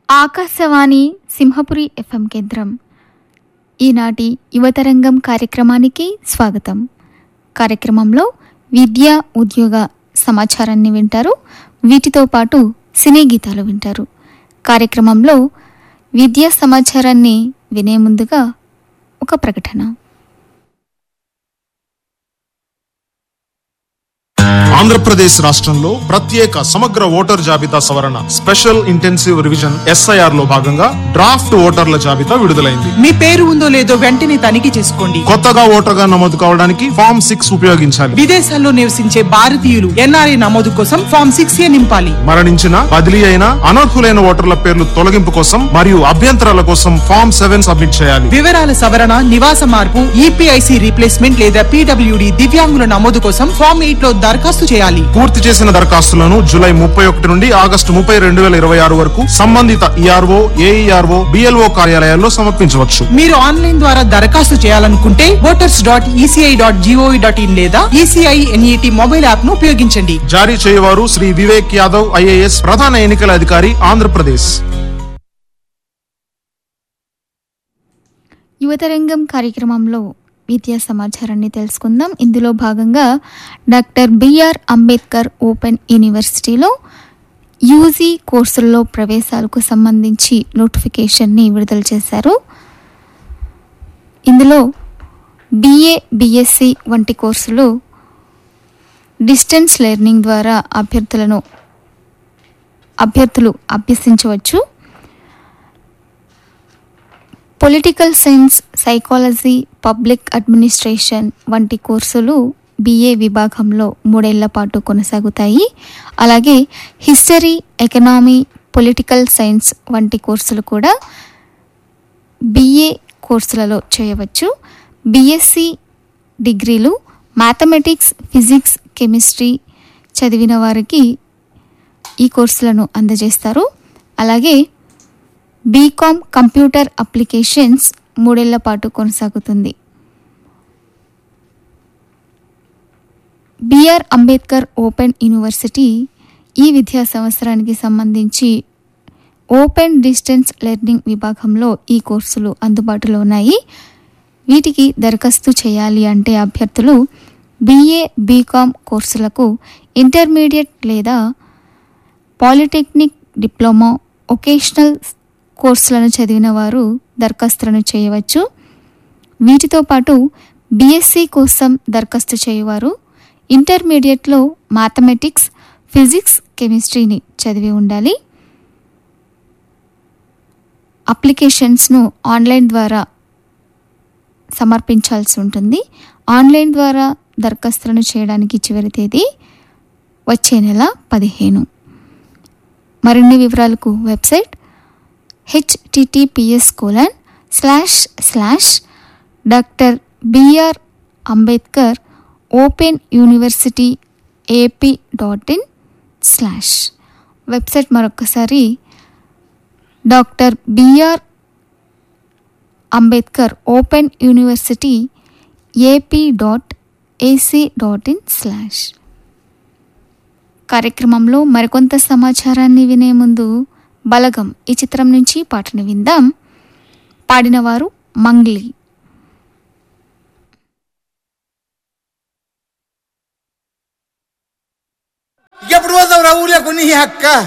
Akashvani Simhapuri FM కేంద్రం ఈనాటి యువతరంగం కార్యక్రమానికి స్వాగతం కార్యక్రమంలో విద్య ఉద్యోగ సమాచారాన్ని వింటారు వీటితో పాటు సినీ గీతాలు వింటారు కార్యక్రమంలో విద్యా సమాచారాన్ని వినే ముందుగా ఒక ప్రకటన ఆంధ్రప్రదేశ్ రాష్ట్రంలో ప్రత్యేక సమగ్ర ఓటర్ జాబితా సవరణ స్పెషల్ ఇంటెన్సివ్ రివిజన్ ఎస్ఐఆర్ లో భాగంగా డ్రాఫ్ట్ ఓటర్ల జాబితా విడుదలైంది మీ పేరు ఉందో లేదో వెంటనే తనిఖీ చేసుకోండి కొత్తగా ఓటర్గా నమోదు కావడానికి ఫామ్ సిక్స్ ఉపయోగించాలి విదేశాల్లో నివసించే భారతీయులు ఎన్ఆర్ఐ నమోదు కోసం ఫామ్ సిక్స్ ఏ నింపాలి మరణించిన బదిలీ అయిన అనర్హులైన ఓటర్ల పేర్లు తొలగింపు కోసం మరియు అభ్యంతరాల కోసం ఫామ్ సెవెన్ సబ్మిట్ చేయాలి వివరాల సవరణ నివాస మార్పు ఈపీఐసి రీప్లేస్మెంట్ లేదా పీడబ్ల్యూడి దివ్యాంగుల నమోదు కోసం ఫామ్ ఎయిట్ లో దరఖాస్తు చేయాలి పూర్తి చేసిన దరఖాస్తులను జూలై ముప్పై ఒకటి నుండి ఆగస్టు ముప్పై రెండు వేల ఇరవై ఆరు వరకు సంబంధిత ఈఆర్ఓ ఏఈఆర్ఓ బిఎల్ఓ కార్యాలయాల్లో సమర్పించవచ్చు మీరు ఆన్లైన్ ద్వారా దరఖాస్తు చేయాలనుకుంటే voters dot E C I dot G O V dot in లేదా ఈసీఐ ఎన్ఈటి మొబైల్ యాప్ ను ఉపయోగించండి జారీ చేయవారు శ్రీ వివేక్ యాదవ్ ఐఏఎస్ ప్రధాన ఎన్నికల అధికారి ఆంధ్రప్రదేశ్ యువతరంగం కార్యక్రమంలో విద్యా సమాచారాన్ని తెలుసుకుందాం ఇందులో భాగంగా డాక్టర్ బిఆర్ అంబేద్కర్ ఓపెన్ యూనివర్సిటీలో యూజీ కోర్సుల్లో ప్రవేశాలకు సంబంధించి నోటిఫికేషన్ని విడుదల చేశారు ఇందులో బిఏ బిఎస్సి వంటి కోర్సులు డిస్టెన్స్ లెర్నింగ్ ద్వారా అభ్యర్థులను అభ్యర్థులు అభ్యసించవచ్చు political science psychology public administration వంటి కోర్సులు బిఏ విభాగంలో మూడేళ్ల పాటు కొనసాగుతాయి అలాగే హిస్టరీ ఎకనామీ పొలిటికల్ సైన్స్ వంటి కోర్సులు కూడా బిఏ కోర్సులలో చేయవచ్చు బిఎస్సి డిగ్రీలు మ్యాథమెటిక్స్ ఫిజిక్స్ కెమిస్ట్రీ చదివిన వారికి ఈ కోర్సులను అందజేస్తారు అలాగే బీకామ్ కంప్యూటర్ అప్లికేషన్స్ మూడేళ్ల పాటు కొనసాగుతుంది బిఆర్ అంబేద్కర్ ఓపెన్ యూనివర్సిటీ ఈ విద్యా సంవత్సరానికి సంబంధించి ఓపెన్ డిస్టెన్స్ లెర్నింగ్ విభాగంలో ఈ కోర్సులు అందుబాటులో ఉన్నాయి వీటికి దరఖాస్తు చేయాలి అంటే అభ్యర్థులు బీఏ బీకామ్ కోర్సులకు ఇంటర్మీడియట్ లేదా పాలిటెక్నిక్ డిప్లొమా ఒకేషనల్ కోర్సులను చదివిన వారు దరఖాస్తులను చేయవచ్చు వీటితో పాటు బీఎస్సీ కోసం దరఖాస్తు చేయవారు ఇంటర్మీడియట్లో మ్యాథమెటిక్స్ ఫిజిక్స్ కెమిస్ట్రీని చదివి ఉండాలి అప్లికేషన్స్ను ఆన్లైన్ ద్వారా సమర్పించాల్సి ఉంటుంది ఆన్లైన్ ద్వారా దరఖాస్తులను చేయడానికి చివరి తేదీ వచ్చే నెల పదిహేను మరిన్ని వివరాలకు website H T T P S colon slash slash doctor B R Ambedkar open university A P dot in slash website మరొకసారి doctor B R Ambedkar open university A P dot A C dot in slash కార్యక్రమంలో మరికొంత సమాచారాన్ని వినే ముందు బలగం ఈ చిత్రం నుంచి పాటను విందాం పాడినవారు మంగ్లీ ఎప్పుడు పోతావు రా ఊర్లో కొన్ని అక్క